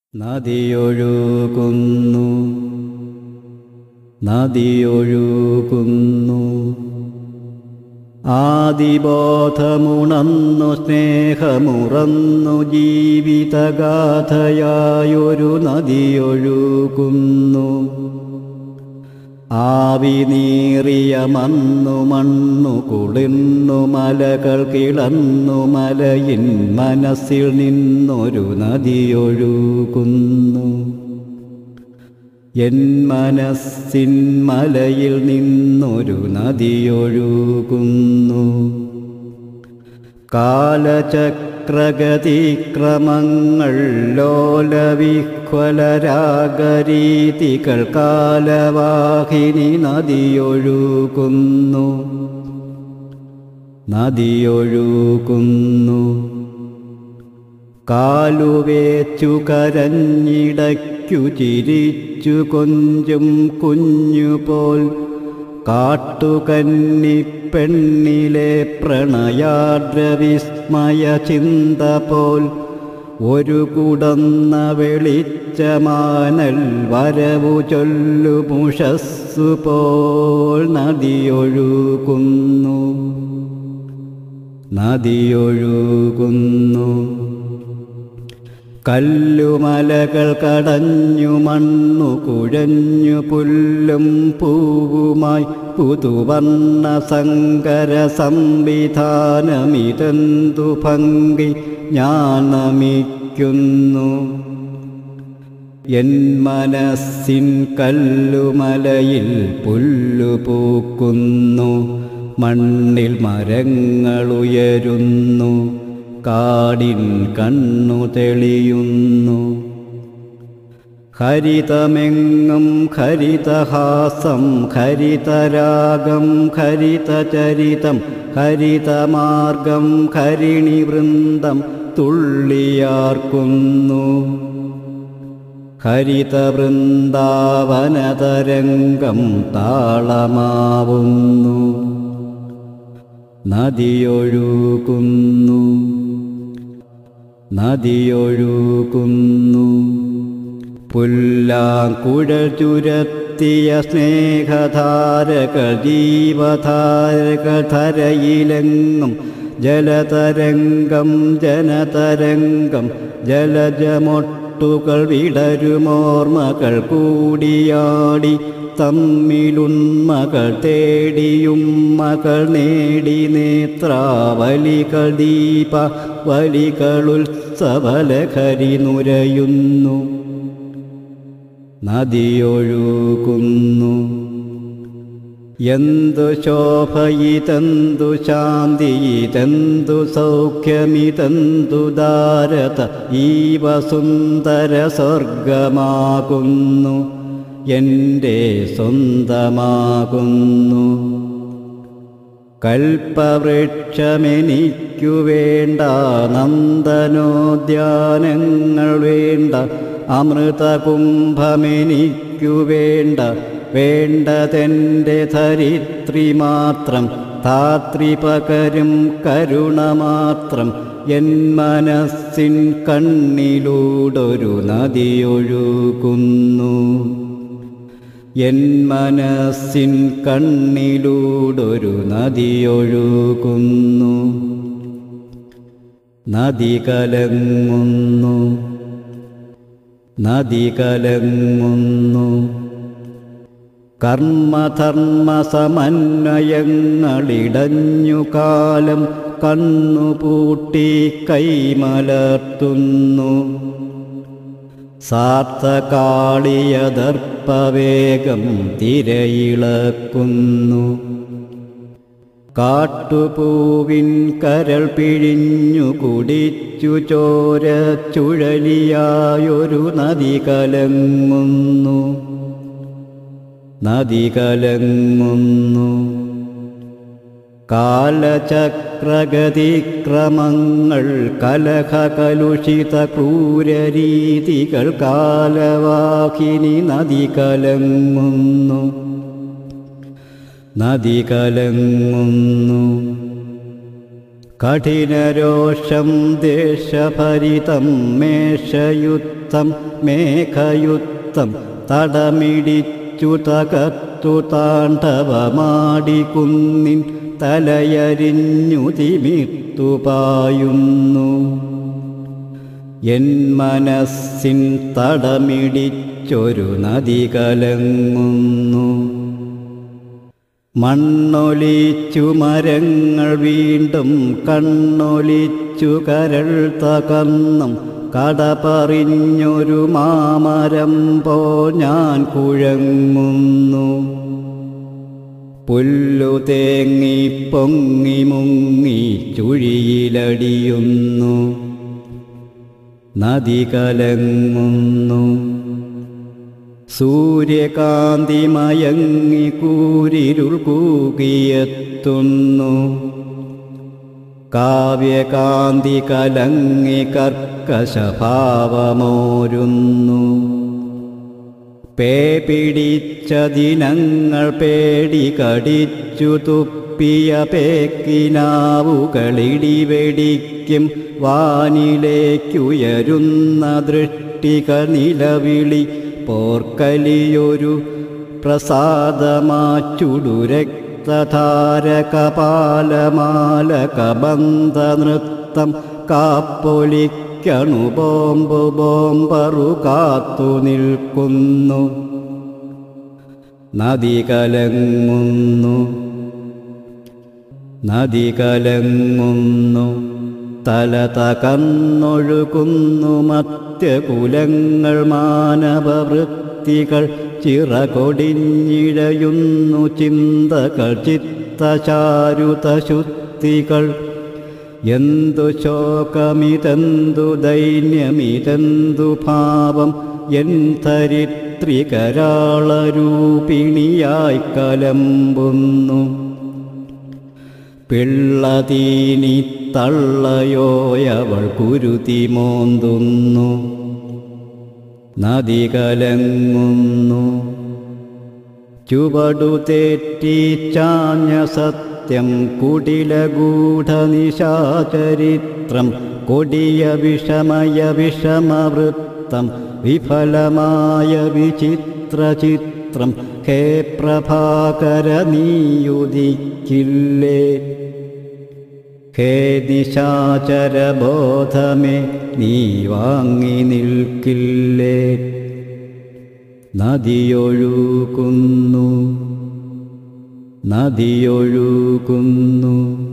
നദിയൊഴുകുന്നു നദിയൊഴുകുന്നു ആദിബോധമുണർന്നു സ്നേഹമുറന്നു ജീവിതഗാഥയായൊരു നദിയൊഴുകുന്നു ആവി നീറിയ മണ്ണു മണ്ണു കുളിർന്നു മലകൾ കിളന്നു മലയിൻ മനസ്സിൽ നിന്നൊരു നദിയൊഴുകുന്നു എൻ മനസ്സിൻ മലയിൽ നിന്നൊരു നദിയൊഴുകുന്നു കാലചക്രഗതിക്രമങ്ങൾ ലോലവിഹ്വലരാഗരീതികൾ കാലവാഹിനി നദിയൊഴുകുന്നു നദിയൊഴുകുന്നു കാലുവേച്ചു കരഞ്ഞിടയ്ക്കു ചിരിച്ചു കൊഞ്ചും കുഞ്ഞുപോൽ കാട്ടുകന്നി പെണ്ണിലെ പ്രണയാദ്രവിസ്മയ ചിന്ത പോൽ ഒരു കുടന്ന വെളിച്ചമാനൽ വരവു ചൊല്ലുമുഷസ്സു പോൽ നദിയൊഴുകുന്നു നദിയൊഴുകുന്നു കല്ലുമലകൾ കടഞ്ഞു മണ്ണു കുഴഞ്ഞു പുല്ലും പൂവുമായി പുതുവർണ്ണ സങ്കര സംവിധാനമിതെന്തു ഭംഗി ഞാൻ നമിക്കുന്നു എൻ മനസ്സിൻ കല്ലുമലയിൽ പുല്ലു പൂക്കുന്നു മണ്ണിൽ മരങ്ങളുയരുന്നു കാടിൻ കണ്ണു തെളിയുന്നു ഹരിതമെങ്ങും ഹരിതഹാസം ഹരിതരാഗം ഹരിതചരിതം ഹരിതമാർഗം ഹരിണി വൃന്ദം തുള്ളിയാർക്കുന്നു ഹരിതവൃന്ദാവനതരംഗം താളമാവുന്നു നദിയൊഴുകുന്നു നദിയൊഴുകുന്നു പുല്ലാങ്കുഴൽ ചുരത്തിയ സ്നേഹധാരകൾ ജീവധാരകൾ ധരയിലെങ്ങും ജലതരംഗം ജനതരംഗം ജലജമൊട്ടുകൾ വിടരുമോർമകൾ കൂടിയാടി തമ്മിലുണ്മകൾ തേടിയും മകൾ നേടി നേത്രാവലികൾ ദീപ വലികളുത്സവലഹരി നുരയുന്നു നദിയൊഴുകുന്നു എന്തു ശോഭയിതെന്തു ശാന്തി ഇതെന്തു സൗഖ്യമിതെന്തു ദാരത ഈ വസുന്ധര സ്വർഗമാകുന്നു എൻ്റെ സ്വന്തമാകുന്നു കൽപ്പവൃക്ഷമെനിക്കു വേണ്ട നന്ദനോദ്യാനങ്ങൾ വേണ്ട അമൃതകുംഭമെനിക്കു വേണ്ട വേണ്ടതെൻ്റെ ധരിത്രി മാത്രം ധാത്രി പകരും കരുണ മാത്രം എൻ മനസ്സിൻ കണ്ണിലൂടൊരു നദിയൊഴുകുന്നു എൻ മനസ്സിൻ കണ്ണിലൂടൊരു നദിയൊഴുകുന്നു നദി കലങ്ങുന്നു നദി കലങ്ങുന്നു കർമ്മധർമ്മ സമന്വയങ്ങളിടഞ്ഞു കാലം കണ്ണുപൂട്ടി കൈമലർത്തുന്നു സാർത്ഥകാളിയദർപ്പവേഗം തിരയിളക്കുന്നു കാട്ടുപൂവിൻ കരൾ പിഴിഞ്ഞു കുടിച്ചു ചോര ചുഴലിയായൊരു നദി കലങ്ങുന്നു നദി കലങ്ങുന്നു കാലചക്രഗതിക്രമങ്ങൾ കലഹകലുഷിത ക്രൂരരീതികൾ കാലവാഹിനി നദി കലങ്ങുന്നു നദി കലങ്ങുന്നു കഠിനരോഷം ദേശഭരിതം മേഷയുദ്ധ യുദ്ധം മേഘയുദ്ധം തടമിടിച്ചു തകർത്തു താണ്ഡവമാടി കുന്നിൻ തലയരിഞ്ഞു തിമിർത്തു പായുന്നു എൻ മനസ്സിൻ തടമിടിച്ചൊരു നദി കലങ്ങുന്നു മണ്ണൊലിച്ചു മരങ്ങൾ വീണ്ടും കണ്ണൊലിച്ചു കരൾ തകർന്നും കടപറിഞ്ഞൊരു മാമരം പോ ഞാൻ കുഴങ്ങുന്നു പുല്ലു തേങ്ങി പൊങ്ങി മുങ്ങി ചുഴിയിലടിയുന്നു നദി കലങ്ങുന്നു സൂര്യകാന്തി മയങ്ങി കൂരിരുൾ കൂകിയെത്തുന്നു കാവ്യകാന്തി കലങ്ങി കർക്കശഭാവമോരുന്നു പേ പിടിച്ച ദിനങ്ങൾ പേടി കടിച്ചു തുപ്പിയ പേക്കിനാവുകളിടിവെടിക്കും വാനിലേക്കുയരുന്ന ദൃഷ്ടിക നിലവിളി പോർക്കലിയൊരു പ്രസാദമാച്ചുടു രക്തധാരകപാലമാലകബന്ധ നൃത്തം കാപ്പൊലിക്കണു ബോംബ് ബോംബറു കാത്തു നിൽക്കുന്നു നദി കലങ്ങുന്നു നദി കലങ്ങുന്നു തല തകന്നൊഴുകുന്നു മത്യകുലങ്ങൾ മാനവവൃത്തികൾ ചിറകൊടിഞ്ഞിഴയുന്നു ചിന്തകൾ ചിത്തചാരുതശുദ്ധികൾ എന്തു ശോകമിതെന്തു ദൈന്യമിതെന്തു ഭാവം എൻ ധരിത്രികരാളരൂപിണിയായി കലമ്പുന്നു പിള്ളതീനി തള്ളയോയവൾ കുരുതി മോന്തുന്നു നദി കലങ്ങുന്നു ചുവടു തെറ്റി ചാഞ്ഞ സത്യം കുടിലഗൂഢനിശാചരിത്രം കൊടിയ വിഷമയ വിഷമവൃത്തം വിഫലമായ വിചിത്രചിത്രം ഹേ പ്രഭാകര നീയുദിക്കില്ലേ ഹേ നിശാചരബോധമേ നീ വാങ്ങി നിൽക്കില്ലേ നദിയൊഴുകുന്നു നദിയൊഴുകുന്നു